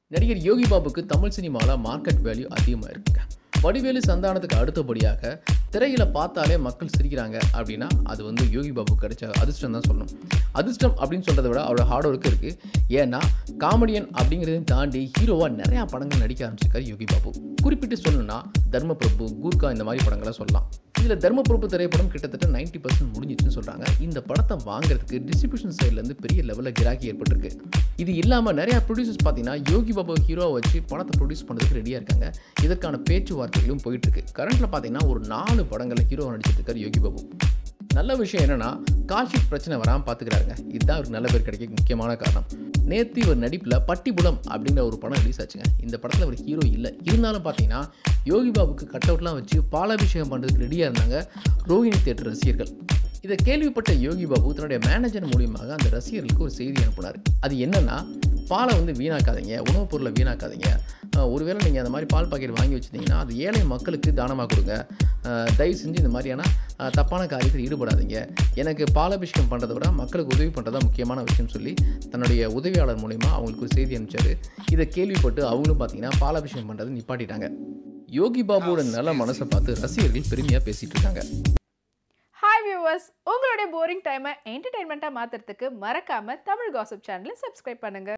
நடிகர் யோகி பாபுக்கு தமிழ் சினிமாவில் market value அதிகமாக இருக்குங்க வடிவேலு சந்தானத்துக்கு அடுத்தபடியாக திரையில பார்த்தாலே மக்கள் சிரிக்கிறாங்க அப்படின்னா அது வந்து யோகி பாபு கிடைச்ச அதிர்ஷ்டம் தான் சொல்லணும் அதிர்ஷ்டம் அப்படின்னு சொல்றதை விட அவரோட ஹார்ட் ஒர்க் இருக்கு ஏன்னா காமெடியன் அப்படிங்கிறதையும் தாண்டி ஹீரோவாக நிறையா படங்கள் நடிக்க ஆரம்பிச்சிருக்காரு யோகி பாபு குறிப்பிட்டு சொல்லணும்னா தர்மபிரபு கூர்கா இந்த மாதிரி படங்களை சொல்லலாம் இதில் தர்மபிரபு திரைப்படம் கிட்டத்தட்ட 90% பர்சன்ட் முடிஞ்சிச்சுன்னு சொல்கிறாங்க இந்த படத்தை வாங்குறதுக்கு டிஸ்ட்ரிபியூஷன் சைட்லேருந்து பெரிய லெவலில் கிராக்கி ஏற்பட்டிருக்கு இது இல்லாமல் நிறையா ப்ரொடியூசர்ஸ் பார்த்தீங்கன்னா யோகி பாபு ஹீரோவை வச்சு படத்தை ப்ரொடியூஸ் பண்ணுறதுக்கு ரெடியாக இருக்காங்க இதற்கான பேச்சுவார்த்தைகளும் போயிட்டு இருக்கு கரண்ட்டில் பார்த்தீங்கன்னா ஒரு நாலு படங்களில் ஹீரோ நடிச்சிட்டு இருக்காரு யோகி பாபு நல்ல விஷயம் என்னன்னா காஷிக் பிரச்சனை வராமல் பார்த்துக்கிறாருங்க இதுதான் அவருக்கு நல்ல பேர் கிடைக்க முக்கியமான காரணம் நேற்று இவர் நடிப்பில் பட்டிபுலம் அப்படிங்கிற ஒரு படம் ரிலீஸ் ஆச்சுங்க இந்த படத்தில் ஒரு ஹீரோ இல்லை இருந்தாலும் பார்த்தீங்கன்னா யோகி பாபுக்கு கட் அவுட்லாம் வச்சு பாலாபிஷேகம் பண்ணுறதுக்கு ரெடியாக இருந்தாங்க ரோஹிணி தேட்டர் ரசிகர்கள் இதை கேள்விப்பட்ட யோகி பாபு தன்னுடைய மேனேஜர் மூலியமாக அந்த ரசிகர்களுக்கு ஒரு செய்தி அனுப்புனார் அது என்னன்னா பாலை வந்து வீணாக்காதீங்க உணவுப் பொருளை வீணாக்காதீங்க அஹ் ஒருவேளை நீங்கள் அந்த மாதிரி பால் பாக்கெட் வாங்கி வச்சுருந்தீங்கன்னா அது ஏழை மக்களுக்கு தானமாக கொடுங்க அஹ் தயவு செஞ்சு இந்த மாதிரியான அஹ் தப்பான காரியத்தில் ஈடுபடாதீங்க எனக்கு பாலாபிஷேகம் பண்ணுறதை விட மக்களுக்கு உதவி பண்ணுறதா முக்கியமான விஷயம் சொல்லி தன்னுடைய உதவியாளர் மூலிமா அவங்களுக்கு ஒரு செய்தி அனுப்பிச்சாரு இதை கேள்விப்பட்டு அவங்களும் பார்த்தீங்கன்னா பாலாபிஷேகம் பண்ணுறதை நிப்பாட்டிட்டாங்க யோகி பாபுவோட நல்ல மனசை பார்த்து ரசிகர்கள் பெருமையாக பேசிட்டு இருக்காங்க ஹாய் வியூவர்ஸ் உங்களுடைய போரிங் டைமை என்டர்டைன்மெண்ட்டாக மாற்றுறதுக்கு மறக்காம தமிழ் காசிப் சேனலை சப்ஸ்கிரைப் பண்ணுங்க